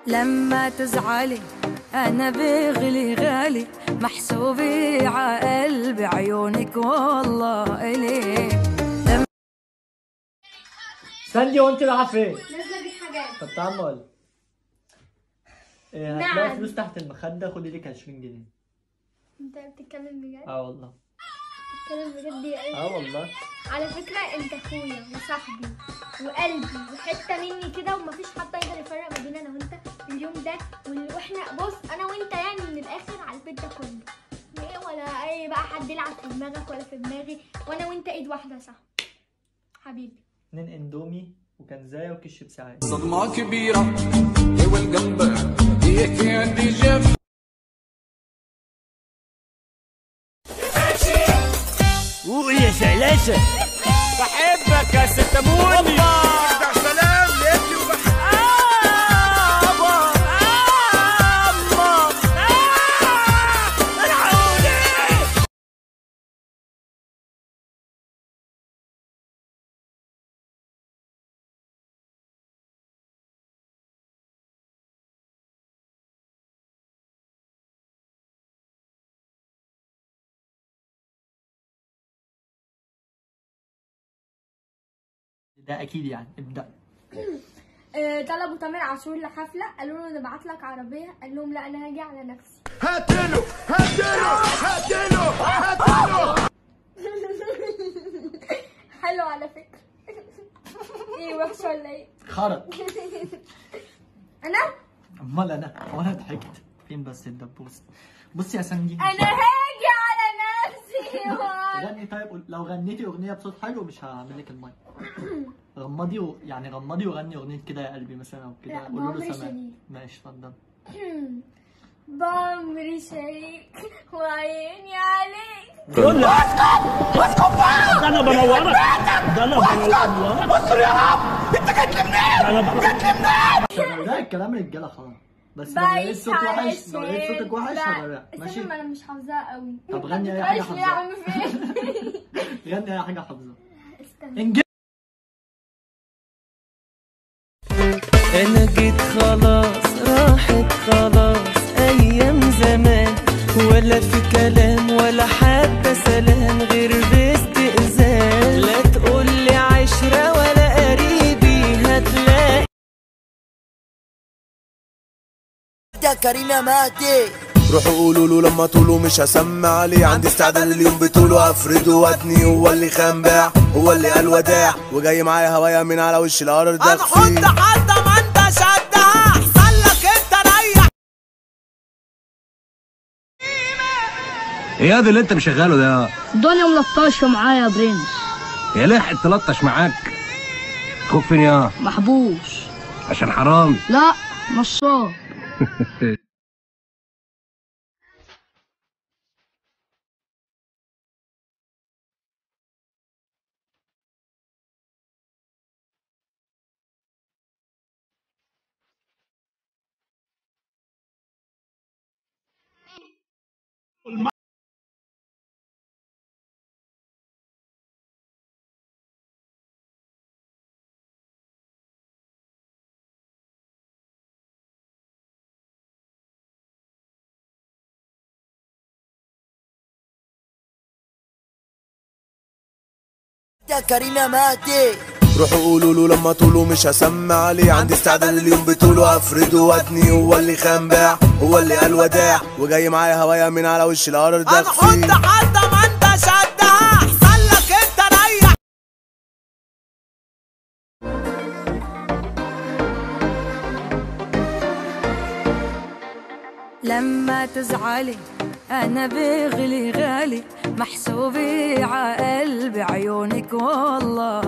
لما تزعلي انا بغلي غالي محسوبي ع قلبي عيونك والله الي ساندي وانت رايحه فين؟ نازله بيك حاجات طب تعال اقول إيه نعم. هتلاقي فلوس تحت المخدة خدي لك 20 جنيه انت بتتكلم بجد اه والله بتتكلم بجد يا قلبي اه والله على فكره انت اخويا وصاحبي وقلبي وحته مني كده ومفيش حد يقدر يفرق ما بيننا انا وانت اليوم ده وال- واحنا بص انا وانت يعني من الاخر على البيت ده كله ايه ولا اي بقى حد يلعب في دماغك ولا في دماغي وانا وانت ايد واحده صح حبيبي اتنين اندومي وكنزايه وكيس شيبسي عادي صدمة كبيرة هي والقلب هيك عندي جف قول يا شعلاشة بحبك يا ست موني سلام لابني ده اكيد يعني ابدأ آه، طلبوا تامر عاشور لحفله قالوا له نبعت لك عربيه قال لهم لا انا هاجي على نفسي هاتله هاتله هاتله هاتله حلو على فكره ايه وحشه ولا ايه خرق انا امال انا وانا ضحكت فين بس الدبوس بصي يا ساندي انا هاجي على نفسي غني طيب قول- لو غنيتي اغنيه بصوت حلو مش هعمل لك المايك غمضي و... يعني غمضي وغني اغنيه كده يا قلبي مثلا او كده لا، قولوا له بعمري سماع شريف. ماشي اتفضل بعمري شريك وعيني عليك ده انا بنورك ده انا بنورك بص يا عم انت جيت لي منين؟ انا بنورك لا الكلام رجاله خلاص بس لو بايش لقيت صوت وحش لو لقيت صوتك وحش هغرق ماشي ماشي ما انا مش حافظاها قوي طب غني اي حاجه بلاش ليه يا عم حافظها فين غني اي حاجه حافظها استنى انجز انا جيت خلاص راحت خلاص ايام زمان ولا في كلام ولا حتى سلام غير باستئذان لا تقولي عشرة ولا قريبي هتلاقي ده كريمة مهدي روحوا قولوا له لما طولوا مش هسمع عليه عندي استعداد اليوم بطوله افرده وادني هو اللي خنبع هو اللي قال وداع وجاي معايا هوايا من على وش الارض انا حط حد ما انت شدها احسن لك انت ريح ايه ده اللي انت مشغله ده الدنيا ملطشة معايا يا برنس يا لحق تلطش معاك تخوف فين يا محبوس عشان حرامي لا نصاب ده كريمة مهدي روحوا قولوا له لما طولوا مش هسمع عليه عندي استعداد اليوم بطوله افرده وادني هو اللي خنبع هو اللي قال وداع وجاي معايا هوايا من على وش الارض انا حط اخفي حد ما انت شدها احسن لك انت ريح لما تزعلي انا بغلي غالي محسوبي ع قلبي عيونك والله